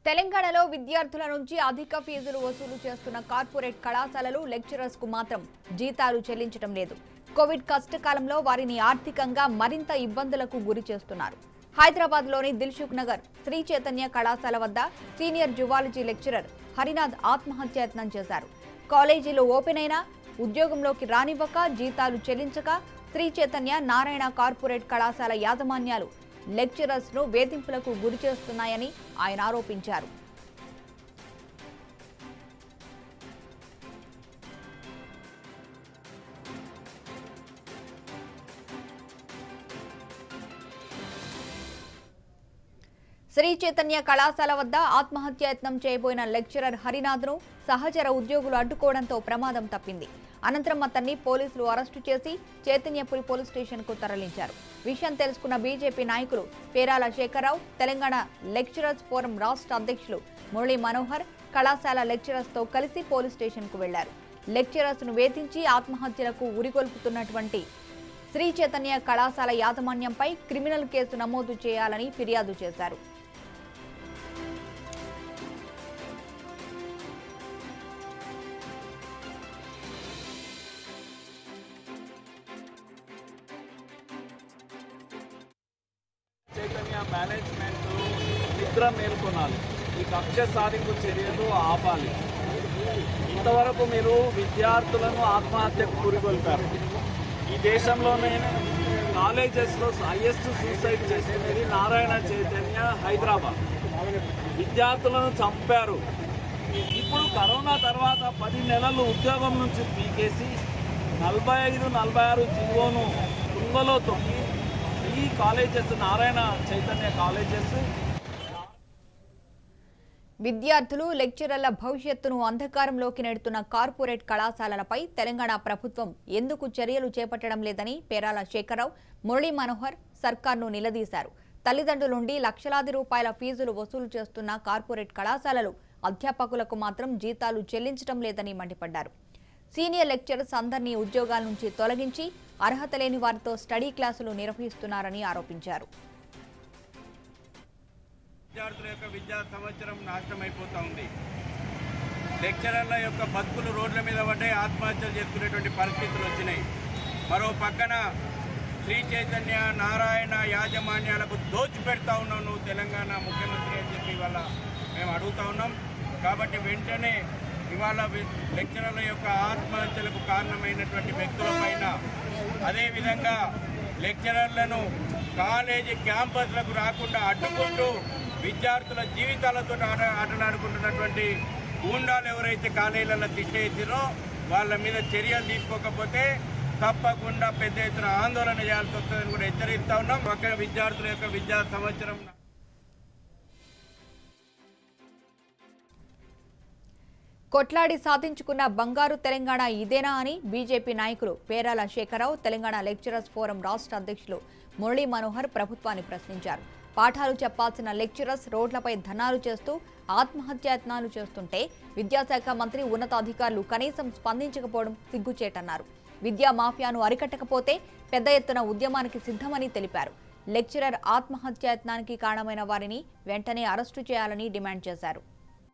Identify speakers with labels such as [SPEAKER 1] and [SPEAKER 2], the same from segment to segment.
[SPEAKER 1] తెలంగాణలో విద్యార్థుల నుంచి అధిక ఫీజులు వసూలు చేస్తున్న కార్పొరేట్ కళాశాలలు లెక్చరర్స్ కు మాత్రం జీతాలు చెల్లించడం లేదు కోవిడ్ కష్టకాలంలో వారిని ఆర్థికంగా మరింత ఇబ్బందులకు గురి చేస్తున్నారు హైదరాబాద్ లోని దిల్సుఖ్ నగర్ శ్రీ చైతన్య కళాశాల వద్ద సీనియర్ జువాలజీ లెక్చరర్ హరినాథ్ ఆత్మహత్యయత్నం చేశారు కాలేజీలు ఓపెన్ అయినా ఉద్యోగంలోకి రానివ్వక జీతాలు చెల్లించక శ్రీ చైతన్య నారాయణ కార్పొరేట్ కళాశాల యాజమాన్యాలు లెక్చరర్స్ ను వేధింపులకు గురి చేస్తున్నాయని ఆయన ఆరోపించారు శ్రీ చైతన్య కళాశాల వద్ద ఆత్మహత్యాయత్నం చేయబోయిన లెక్చరర్ హరినాథ్ను సహచర ఉద్యోగులు అడ్డుకోవడంతో ప్రమాదం తప్పింది అనంతరం అతన్ని పోలీసులు అరెస్టు చేసి చైతన్యపురి పోలీస్ స్టేషన్కు తరలించారు విషయం తెలుసుకున్న బీజేపీ నాయకులు పేరాల శేఖరరావు తెలంగాణ లెక్చరర్స్ ఫోరం రాష్ట్ర అధ్యక్షులు మురళీ మనోహర్ కళాశాల లెక్చరర్స్ తో కలిసి పోలీస్ స్టేషన్కు వెళ్లారు లెక్చరర్స్ ను వేధించి ఆత్మహత్యలకు ఉరిగొల్పుతున్నటువంటి శ్రీ చైతన్య కళాశాల యాజమాన్యంపై క్రిమినల్ కేసు నమోదు చేయాలని ఫిర్యాదు చేశారు
[SPEAKER 2] చైతన్య మేనేజ్మెంట్ నిద్ర మేల్కొనాలి ఈ కక్ష సాధింపు చర్యలు ఆపాలి ఇంతవరకు మీరు విద్యార్థులను ఆత్మహత్యకు గురికొల్పారు ఈ దేశంలోనే కాలేజెస్లో హైయెస్ట్ సూసైడ్ చేసినది నారాయణ చైతన్య హైదరాబాద్ విద్యార్థులను చంపారు ఇప్పుడు కరోనా తర్వాత పది నెలలు ఉద్యోగం నుంచి పీకేసి నలభై ఐదు నలభై ఆరు జీవోను తుంగలో తొక్కి ఈ కాలేజెస్ నారాయణ చైతన్య కాలేజెస్
[SPEAKER 1] విద్యార్థులు లెక్చరర్ల భవిష్యత్తును అంధకారంలోకి నెడుతున్న కార్పొరేట్ కళాశాలలపై తెలంగాణ ప్రభుత్వం ఎందుకు చర్యలు చేపట్టడం లేదని పేరాల శేఖరరావు మురళీ మనోహర్ సర్కార్ను నిలదీశారు తల్లిదండ్రుల నుండి లక్షలాది రూపాయల ఫీజులు వసూలు చేస్తున్న కార్పొరేట్ కళాశాలలు అధ్యాపకులకు మాత్రం జీతాలు చెల్లించడం లేదని మండిపడ్డారు సీనియర్ లెక్చరర్స్ అందరినీ ఉద్యోగాల నుంచి తొలగించి అర్హత లేని వారితో స్టడీ క్లాసులు నిర్వహిస్తున్నారని ఆరోపించారు
[SPEAKER 3] విద్యార్థుల యొక్క విద్యా సంవత్సరం నాశనం అయిపోతూ ఉంది లెక్చరర్ల యొక్క బతుకులు రోడ్ల మీద పడ్డే ఆత్మహత్యలు చేసుకునేటువంటి పరిస్థితులు వచ్చినాయి మరో పక్కన శ్రీ చైతన్య నారాయణ యాజమాన్యాలకు దోచి పెడతా ఉన్నావు నువ్వు తెలంగాణ ముఖ్యమంత్రి అని చెప్పి ఇవాళ మేము అడుగుతా ఉన్నాం కాబట్టి వెంటనే ఇవాళ వి- లెక్చరర్ల యొక్క ఆత్మహత్యలకు కారణమైనటువంటి వ్యక్తులపైన అదేవిధంగా లెక్చరర్లను కాలేజీ క్యాంపస్లకు రాకుండా అడ్డుకుంటూ విద్యార్థుల జీవితాలతో ఆట ఆటలాడుకుంటున్నటువంటి గూండాలు ఎవరైతే కాలేజీలలో తిట్టేసిరో వాళ్ళ మీద చర్యలు తీసుకోకపోతే తప్పకుండా పెద్ద ఎత్తున ఆందోళన చేయాల్సి వస్తుందని కూడా హెచ్చరిస్తా ఉన్నాం పక్కన విద్యార్థుల యొక్క విద్యా సంవత్సరం
[SPEAKER 1] కొట్లాడి సాధించుకున్న బంగారు తెలంగాణ ఇదేనా అని బీజేపీ నాయకులు పేరాల శేఖరరావు తెలంగాణ లెక్చరర్స్ ఫోరం రాష్ట్ర అధ్యక్షులు మురళీ మనోహర్ ప్రభుత్వాన్ని ప్రశ్నించారు పాఠాలు చెప్పాల్సిన లెక్చరర్స్ రోడ్లపై ధనాలు చేస్తూ ఆత్మహత్యాయత్నాలు చేస్తుంటే విద్యాశాఖ మంత్రి ఉన్నతాధికారులు కనీసం స్పందించకపోవడం సిగ్గుచేటన్నారు విద్యా మాఫియాను అరికట్టకపోతే పెద్ద ఎత్తున ఉద్యమానికి సిద్ధమని తెలిపారు లెక్చరర్ ఆత్మహత్యాయత్నానికి కారణమైన వారిని వెంటనే అరెస్టు చేయాలని డిమాండ్ చేశారు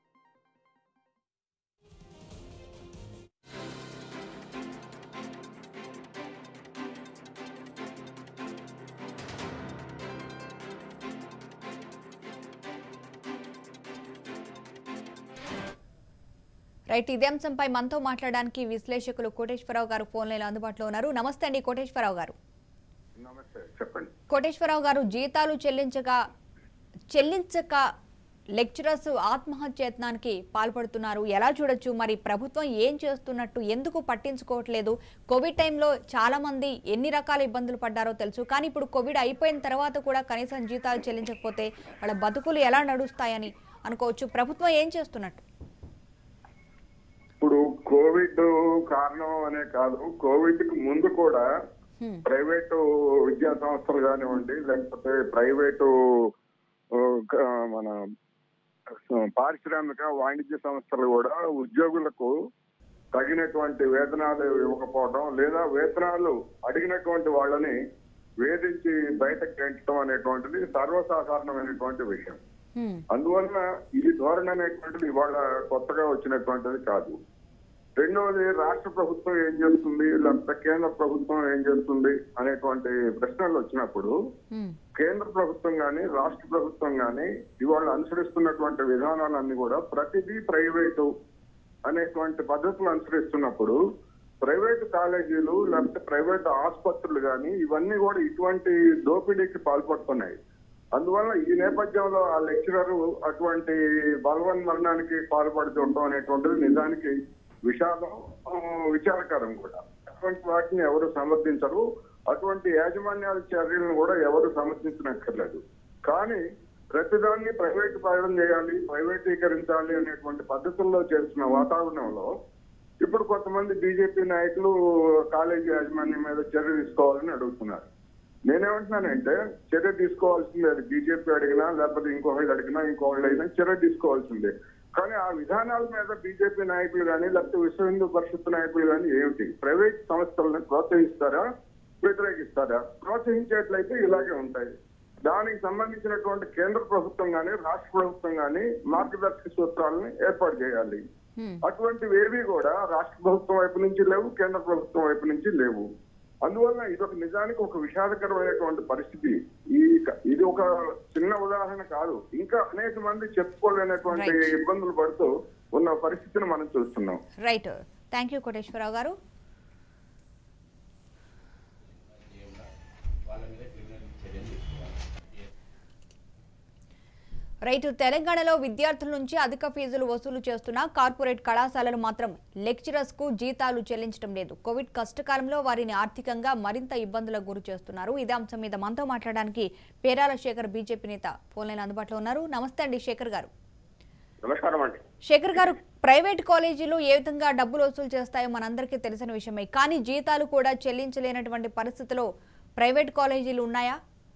[SPEAKER 1] రైట్ ఇదే అంశంపై మనతో మాట్లాడడానికి విశ్లేషకులు కోటేశ్వరరావు గారు ఫోన్ లైన్ అందుబాటులో ఉన్నారు నమస్తే అండి కోటేశ్వరరావు గారు
[SPEAKER 4] నమస్తే చెప్పండి
[SPEAKER 1] కోటేశ్వరరావు గారు జీతాలు చెల్లించక చెల్లించక లెక్చరర్స్ ఆత్మహత్యయత్నానికి పాల్పడుతున్నారు ఎలా చూడొచ్చు మరి ప్రభుత్వం ఏం చేస్తున్నట్టు ఎందుకు పట్టించుకోవట్లేదు కోవిడ్ టైంలో చాలా మంది ఎన్ని రకాల ఇబ్బందులు పడ్డారో తెలుసు కానీ ఇప్పుడు కోవిడ్ అయిపోయిన తర్వాత కూడా కనీసం జీతాలు చెల్లించకపోతే వాళ్ళ బతుకులు ఎలా నడుస్తాయని అనుకోవచ్చు ప్రభుత్వం ఏం చేస్తున్నట్టు
[SPEAKER 4] ఇప్పుడు కోవిడ్ కారణం అనే కాదు కోవిడ్ కి ముందు కూడా
[SPEAKER 1] హ్మ్.
[SPEAKER 4] ప్రైవేటు విద్యా సంస్థలు కానివ్వండి లేకపోతే ప్రైవేటు ఆ, క- మన పారిశ్రామిక వాణిజ్య సంస్థలు కూడా ఉద్యోగులకు తగినటువంటి వేతనాలు ఇవ్వకపోవడం లేదా వేతనాలు అడిగినటువంటి వాళ్ళని వేధించి బయటకు గెంటడం అనేటువంటిది సర్వసాధారణమైనటువంటి విషయం
[SPEAKER 1] హ్మ్.
[SPEAKER 4] అందువల్ల ఈ ధోరణి అనేటువంటిది ఇవాళ కొత్తగా వచ్చినటువంటిది కాదు రెండవది రాష్ట్ర ప్రభుత్వం ఏం చేస్తుంది లేకపోతే కేంద్ర ప్రభుత్వం ఏం చేస్తుంది అనేటువంటి ప్రశ్నలు వచ్చినప్పుడు
[SPEAKER 1] హ్మ్.
[SPEAKER 4] కేంద్ర ప్రభుత్వం గాని రాష్ట్ర ప్రభుత్వం గాని ఇవాళ అనుసరిస్తున్నటువంటి విధానాలన్నీ కూడా ప్రతిదీ ప్రైవేటు అనేటువంటి పద్ధతులు అనుసరిస్తున్నప్పుడు ప్రైవేట్ కాలేజీలు లేకపోతే ప్రైవేట్ ఆసుపత్రులు కానీ ఇవన్నీ కూడా ఇటువంటి దోపిడీకి పాల్పడుతున్నాయి అందువల్ల ఈ నేపథ్యంలో ఆ లెక్చరర్ అటువంటి బలవన్మరణానికి పాల్పడుతుండడం అనేటువంటిది నిజానికి విషాదం ఆ, విచారకరం కూడా అటువంటి వాటిని ఎవరు సమర్థించరు అటువంటి యాజమాన్యాల చర్యలను కూడా ఎవరు సమర్థించనక్కర్లేదు కానీ ప్రతిదాన్ని ప్రైవేట్ పరం చేయాలి ప్రైవేటీకరించాలి అనేటువంటి పద్ధతుల్లో చేస్తున్న వాతావరణంలో ఇప్పుడు కొంతమంది బీజేపీ నాయకులు కాలేజీ యాజమాన్యం మీద చర్య తీసుకోవాలని అడుగుతున్నారు నేనేమంటున్నానంటే చర్య తీసుకోవాల్సిందే అది బీజేపీ అడిగినా లేకపోతే ఇంకొకళ్ళు అడిగినా ఇంకొకళ్ళు అయినా చర్య తీసుకోవాల్సిందే కానీ ఆ విధానాల మీద బీజేపీ నాయకులు కానీ లేకపోతే విశ్వ హిందూ పరిషత్ నాయకులు కానీ ఏమిటి ప్రైవేట్ సంస్థలను ప్రోత్సహిస్తారా వ్యతిరేకిస్తారా ప్రోత్సహించేట్లయితే ఇలాగే ఉంటాయి దానికి సంబంధించినటువంటి కేంద్ర ప్రభుత్వం కానీ రాష్ట్ర ప్రభుత్వం కానీ మార్గదర్శక సూత్రాలను ఏర్పాటు చేయాలి
[SPEAKER 1] హ్మ్.
[SPEAKER 4] అటువంటివి ఏవి కూడా రాష్ట్ర ప్రభుత్వం వైపు నుంచి లేవు కేంద్ర ప్రభుత్వం వైపు నుంచి లేవు అందువల్ల ఇది ఒక నిజానికి ఒక విషాదకరమైనటువంటి పరిస్థితి ఈ ఇది ఒక చిన్న ఉదాహరణ కాదు ఇంకా అనేక మంది చెప్పుకోలేనటువంటి
[SPEAKER 1] Right.
[SPEAKER 4] ఇబ్బందులు పడుతూ ఉన్న పరిస్థితిని మనం చూస్తున్నాం
[SPEAKER 1] రైట్ థ్యాంక్ యూ కోటేశ్వరరావు గారు రైట్ తెలంగాణలో విద్యార్థుల నుంచి అధిక ఫీజులు వసూలు చేస్తున్న కార్పొరేట్ కళాశాలలు మాత్రం లెక్చరర్స్ కు జీతాలు చెల్లించడం లేదు కోవిడ్ కష్టకాలంలో వారిని ఆర్థికంగా మరింత ఇబ్బందులకు గురి చేస్తున్నారు ఇదే అంశం మీద మనతో మాట్లాడడానికి పేరాల శేఖర్ బీజేపీ నేత ఫోన్ లైన్ అందుబాటులో ఉన్నారు నమస్తే అండి శేఖర్ గారు
[SPEAKER 5] నమస్కారం అండి
[SPEAKER 1] శేఖర్ గారు ప్రైవేట్ కాలేజీలు ఏ విధంగా డబ్బులు వసూలు చేస్తాయో మనందరికీ తెలిసిన విషయమే కానీ జీతాలు కూడా చెల్లించలేనటువంటి పరిస్థితిలో ప్రైవేట్ కాలేజీలు ఉన్నాయా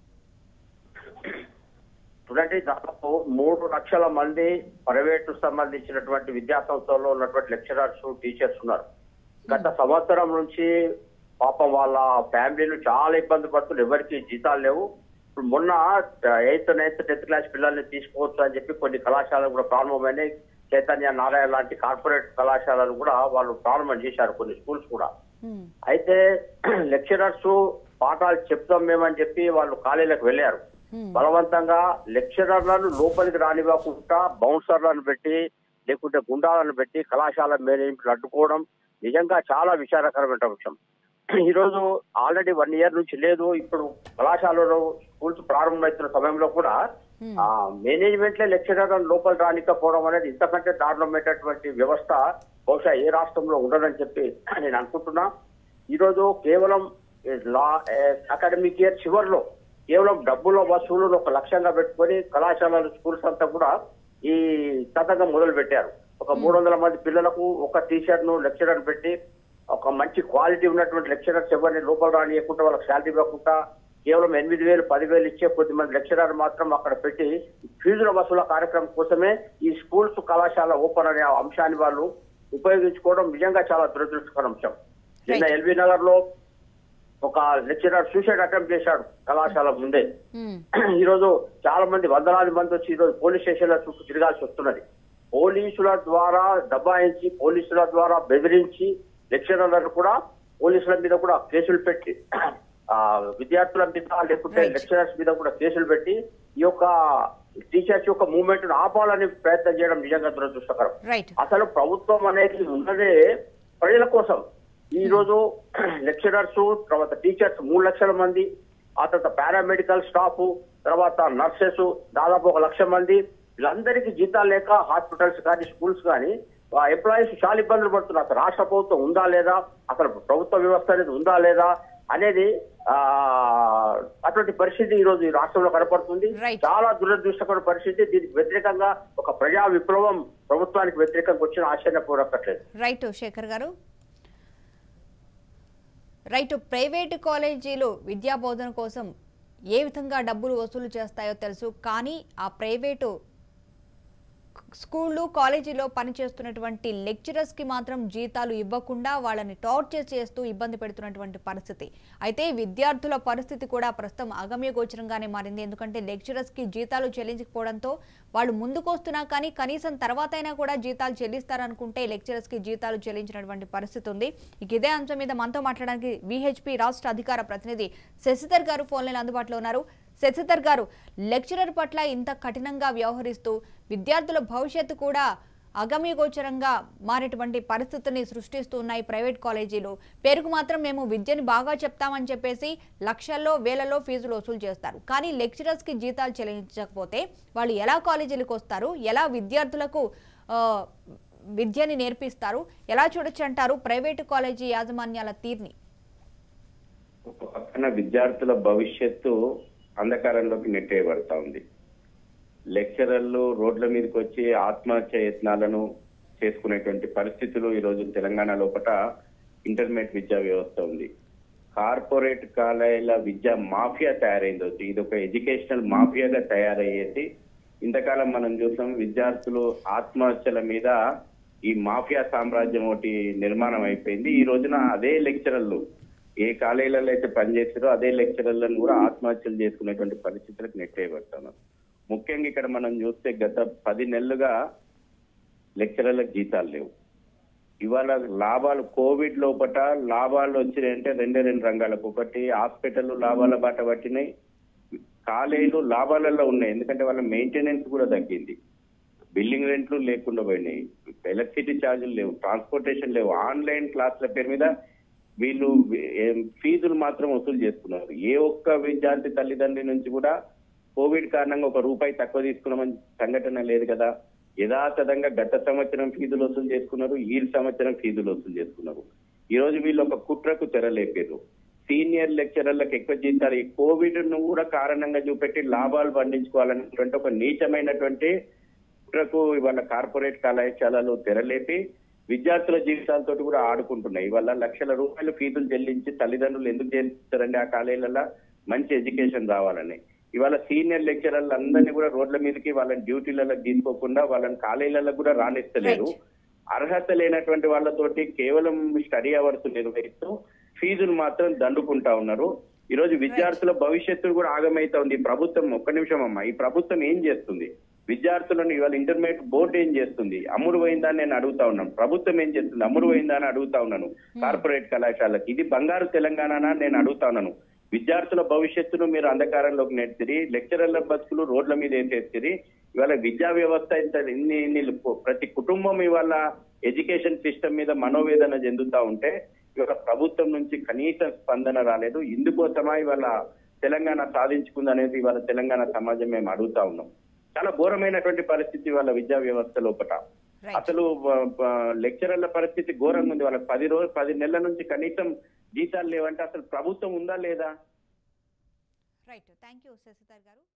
[SPEAKER 5] చూడండి దాదాపు మూడు లక్షల మంది ప్రైవేటు సంబంధించినటువంటి విద్యా సంస్థల్లో ఉన్నటువంటి లెక్చరర్స్ టీచర్స్ ఉన్నారు గత సంవత్సరం నుంచి పాపం వాళ్ళ ఫ్యామిలీలు చాలా ఇబ్బంది పడుతున్నారు ఎవరికి జీతాలు లేవు ఇప్పుడు మొన్న ఎయిత్ నైన్త్ టెన్త్ క్లాస్ పిల్లల్ని తీసుకోవచ్చు అని చెప్పి కొన్ని కళాశాలలు కూడా ప్రారంభమైనాయి చైతన్య నారాయణ లాంటి కార్పొరేట్ కళాశాలలు కూడా వాళ్ళు ప్రారంభం చేశారు కొన్ని స్కూల్స్ కూడా
[SPEAKER 1] హ్మ్.
[SPEAKER 5] అయితే లెక్చరర్స్ పాఠాలు చెప్తాం మేమని చెప్పి వాళ్ళు కాలేజీలకు వెళ్ళారు
[SPEAKER 1] హ్మ్.
[SPEAKER 5] బలవంతంగా లెక్చరర్లను లోపలికి రానివ్వకుండా బౌన్సర్లను పెట్టి లేకుంటే గుండాలను పెట్టి కళాశాల మేనేజ్మెంట్ అడ్డుకోవడం నిజంగా చాలా విచారకరమైన విషయం ఈ రోజు ఆల్రెడీ వన్ ఇయర్ నుంచి లేదు ఇప్పుడు కళాశాలలో స్కూల్స్ ప్రారంభమవుతున్న సమయంలో కూడా
[SPEAKER 1] Hmm.
[SPEAKER 5] ఆ మేనేజ్మెంట్ లెక్చరర్లను లోపల రానికపోవడం అనేది ఇంతకంటే దారుణమైనటువంటి వ్యవస్థ బహుశా ఏ రాష్ట్రంలో ఉండదని చెప్పి నేను అనుకుంటున్నా ఈ రోజు కేవలం ఈ లా అకాడమిక్ ఇయర్ చివరిలో కేవలం డబ్బుల వసూలు ఒక లక్ష్యంగా పెట్టుకొని కళాశాలలు స్కూల్స్ అంతా కూడా ఈ తతంగం మొదలు పెట్టారు ఒక మూడు వందల మంది పిల్లలకు ఒక టీషర్ట్ ను లెక్చరర్ పెట్టి ఒక మంచి క్వాలిటీ ఉన్నటువంటి లెక్చరర్స్ ఎవరిని లోపల రానియకుండా వాళ్ళకి శాలరీ ఇవ్వకుండా కేవలం ఎనిమిది వేలు పదివేలు ఇచ్చే కొద్ది మంది లెక్చరర్ మాత్రం అక్కడ పెట్టి ఫీజుల వసూల కార్యక్రమం కోసమే ఈ స్కూల్స్ కళాశాల ఓపెన్ అనే అంశాన్ని వాళ్ళు ఉపయోగించుకోవడం నిజంగా చాలా దురదృష్టకర అంశం నిన్న
[SPEAKER 1] Right.
[SPEAKER 5] ఎల్బీ నగర్ లో ఒక లెక్చరర్ సూసైడ్ అటెంప్ట్ చేశాడు కళాశాల ముందే
[SPEAKER 1] హ్మ్.
[SPEAKER 5] ఈ రోజు చాలా మంది వందలాది మంది వచ్చి ఈ రోజు పోలీస్ స్టేషన్ల చుట్టూ తిరగాల్సి వస్తున్నది పోలీసుల ద్వారా దబాయించి పోలీసుల ద్వారా బెదిరించి లెక్చరర్లను కూడా పోలీసుల మీద కూడా కేసులు పెట్టి ఆ విద్యార్థుల మీద లేకుంటే
[SPEAKER 1] Right.
[SPEAKER 5] లెక్చరర్స్ మీద కూడా కేసులు పెట్టి ఈ యొక్క టీచర్స్ యొక్క మూవ్మెంట్ ఆపాలని ప్రయత్నం చేయడం నిజంగా దురదృష్టకరం
[SPEAKER 1] రైట్
[SPEAKER 5] అసలు ప్రభుత్వం అనేది ఉన్నదే ప్రజల కోసం ఈ రోజు లెక్చరర్స్ తర్వాత టీచర్స్ మూడు లక్షల మంది ఆ తర్వాత పారామెడికల్ స్టాఫ్ తర్వాత నర్సెస్ దాదాపు ఒక లక్ష మంది వీళ్ళందరికీ జీతాలు లేక హాస్పిటల్స్ కానీ స్కూల్స్ కానీ ఎంప్లాయీస్ చాలా ఇబ్బందులు పడుతున్నారు అసలు రాష్ట్ర ప్రభుత్వం ఉందా లేదా అసలు ప్రభుత్వ వ్యవస్థ అనేది ఉందా లేదా అనేది ఆ అటువంటి పరిస్థితి ఈ రోజు ఈ రాష్ట్రంలో కనపడుతుంది
[SPEAKER 1] Right.
[SPEAKER 5] చాలా దురదృష్టకర పరిస్థితి దీనికి వ్యతిరేకంగా ఒక ప్రజా విప్లవం ప్రభుత్వానికి వ్యతిరేకంగా వచ్చిన ఆశ్చర్య పోరక్కట్లేదు
[SPEAKER 1] రైట్ శేఖర్ గారు రైట్ ప్రైవేటు కాలేజీలు విద్యా బోధన కోసం ఏ విధంగా డబ్బులు వసూలు చేస్తాయో తెలుసు కానీ ఆ ప్రైవేటు స్కూళ్ళు కాలేజీలో పనిచేస్తున్నటువంటి లెక్చరర్స్ కి మాత్రం జీతాలు ఇవ్వకుండా వాళ్ళని టార్చర్ చేస్తూ ఇబ్బంది పెడుతున్నటువంటి పరిస్థితి అయితే విద్యార్థుల పరిస్థితి కూడా ప్రస్తుతం అగమ్య గోచరంగానే మారింది ఎందుకంటే లెక్చరర్స్ కి జీతాలు చెల్లించకపోవడంతో వాళ్ళు ముందుకొస్తున్నా కానీ కనీసం తర్వాత అయినా కూడా జీతాలు చెల్లిస్తారనుకుంటే లెక్చరర్స్ కి జీతాలు చెల్లించినటువంటి పరిస్థితి ఉంది ఇక ఇదే అంశం మీద మనతో మాట్లాడడానికి విహెచ్పి రాష్ట్ర అధికార ప్రతినిధి శశిధర్ గారు ఫోన్ లైన్ అందుబాటులో ఉన్నారు శశిధర్ గారు లెక్చరర్ పట్ల ఇంత కఠినంగా వ్యవహరిస్తూ విద్యార్థుల భవిష్యత్తు కూడా అగమ్యగోచరంగా మారేటువంటి పరిస్థితిని సృష్టిస్తూ ఉన్నాయి ప్రైవేట్ కాలేజీలు పేరుకు మాత్రం మేము విద్యని బాగా చెప్తామని చెప్పేసి లక్షల్లో వేలలో ఫీజులు వసూలు చేస్తారు కానీ లెక్చరర్స్కి జీతాలు చెల్లించకపోతే వాళ్ళు ఎలా కాలేజీలకు వస్తారు ఎలా విద్యార్థులకు ఆ, విద్యని నేర్పిస్తారు ఎలా చూడొచ్చు అంటారు ప్రైవేటు కాలేజీ యాజమాన్యాల తీరుని
[SPEAKER 3] ఒక పక్కన విద్యార్థుల భవిష్యత్తు అంధకారంలోకి నెట్టేయబడతా ఉంది లెక్చరర్లు రోడ్ల మీదకి వచ్చి ఆత్మహత్య యత్నాలను చేసుకునేటువంటి పరిస్థితులు ఈ రోజు తెలంగాణ లోపల ఇంటర్మీడియట్ విద్యా వ్యవస్థ ఉంది కార్పొరేట్ కాలేజీల విద్యా మాఫియా తయారైంది వచ్చి ఇది ఒక ఎడ్యుకేషనల్ మాఫియాగా తయారయ్యేసి ఇంతకాలం మనం చూసాం విద్యార్థులు ఆత్మహత్యల మీద ఈ మాఫియా సామ్రాజ్యం ఒకటి నిర్మాణం అయిపోయింది ఈ రోజున అదే లెక్చరర్లు ఏ కాలేజీలలో అయితే పనిచేస్తారో అదే లెక్చరర్లను కూడా ఆత్మహత్యలు చేసుకునేటువంటి పరిస్థితులకు నెట్టేయబడుతున్నారు ముఖ్యంగా ఇక్కడ మనం చూస్తే గత పది నెలలుగా లెక్చరర్లకు జీతాలు లేవు ఇవాళ లాభాలు కోవిడ్ లోపట లాభాలు వచ్చినాయంటే రెండే రెండు రంగాలకు ఒకటి హాస్పిటల్ లాభాల బాట పట్టినాయి కాలేజీలు లాభాలలో ఉన్నాయి ఎందుకంటే వాళ్ళ మెయింటెనెన్స్ కూడా తగ్గింది బిల్డింగ్ రెంట్లు లేకుండా పోయినాయి ఎలక్ట్రిసిటీ ఛార్జీలు లేవు ట్రాన్స్పోర్టేషన్ లేవు ఆన్లైన్ క్లాసుల పేరు మీద వీళ్ళు ఏం ఫీజులు మాత్రం వసూలు చేసుకున్నారు ఏ ఒక్క విద్యార్థి తల్లిదండ్రి నుంచి కూడా కోవిడ్ కారణంగా ఒక రూపాయి తక్కువ తీసుకున్నామని సంఘటన లేదు కదా యథాతథంగా గత సంవత్సరం ఫీజులు వసూలు చేసుకున్నారు ఈ సంవత్సరం ఫీజులు వసూలు చేసుకున్నారు ఈ రోజు వీళ్ళు ఒక కుట్రకు తెరలేపారు సీనియర్ లెక్చరర్లకు ఎక్కువ జీతాలు ఈ కోవిడ్ ను కూడా కారణంగా చూపెట్టి లాభాలు పండించుకోవాలనేటువంటి ఒక నీచమైనటువంటి కుట్రకు ఇవాళ కార్పొరేట్ కళాశాలలు తెరలేపి విద్యార్థుల జీవితాలతో కూడా ఆడుకుంటున్నాయి ఇవాళ లక్షల రూపాయలు ఫీజులు చెల్లించి తల్లిదండ్రులు ఎందుకు చేస్తారండి ఆ కాలేజీలలో మంచి ఎడ్యుకేషన్ రావాలని ఇవాళ సీనియర్ లెక్చరర్లు అందరినీ కూడా రోడ్ల మీదకి వాళ్ళని డ్యూటీలలో తీసుకోకుండా వాళ్ళని కాలేజీలలో కూడా రాణిస్తలేరు అర్హత లేనటువంటి వాళ్ళతోటి కేవలం స్టడీ అవర్స్ నిర్వహిస్తూ ఫీజులు మాత్రం దండుకుంటా ఉన్నారు ఈ రోజు విద్యార్థుల భవిష్యత్తు కూడా ఆగమైతా ఉంది ఈ ప్రభుత్వం ఒక్క నిమిషం అమ్మా ఈ ప్రభుత్వం ఏం చేస్తుంది విద్యార్థులను ఇవాళ ఇంటర్మీడియట్ బోర్డు ఏం చేస్తుంది అమ్ముడు పోయిందా అని నేను అడుగుతా ఉన్నాను ప్రభుత్వం ఏం చేస్తుంది అమ్ముడు పోయిందా అని అడుగుతా ఉన్నాను కార్పొరేట్ కళాశాలకు ఇది బంగారు తెలంగాణ నేను అడుగుతా ఉన్నాను విద్యార్థుల భవిష్యత్తును మీరు అంధకారంలోకి నెట్టిరి లెక్చరర్ల బతుకులు రోడ్ల మీద వేసేసిరి ఇవాళ విద్యా వ్యవస్థ ఇంత ఇన్ని ఇన్ని ప్రతి కుటుంబం ఇవాళ ఎడ్యుకేషన్ సిస్టమ్ మీద మనోవేదన చెందుతా ఉంటే ఇవాళ ప్రభుత్వం నుంచి కనీస స్పందన రాలేదు ఇందుకోసమా ఇవాళ తెలంగాణ సాధించుకుంది అనేది ఇవాళ తెలంగాణ సమాజం మేము అడుగుతా ఉన్నాం చాలా ఘోరమైనటువంటి పరిస్థితి వాళ్ళ విద్యా వ్యవస్థ లోపల
[SPEAKER 1] Right.
[SPEAKER 3] అసలు బ- బ- లెక్చరర్ల పరిస్థితి ఘోరంగా ఉంది వాళ్ళకి పది రోజు పది నెలల నుంచి కనీసం జీతాలు లేవంటే అసలు ప్రభుత్వం ఉందా లేదా
[SPEAKER 1] రైట్ థ్యాంక్ యూ శశిధర్ గారు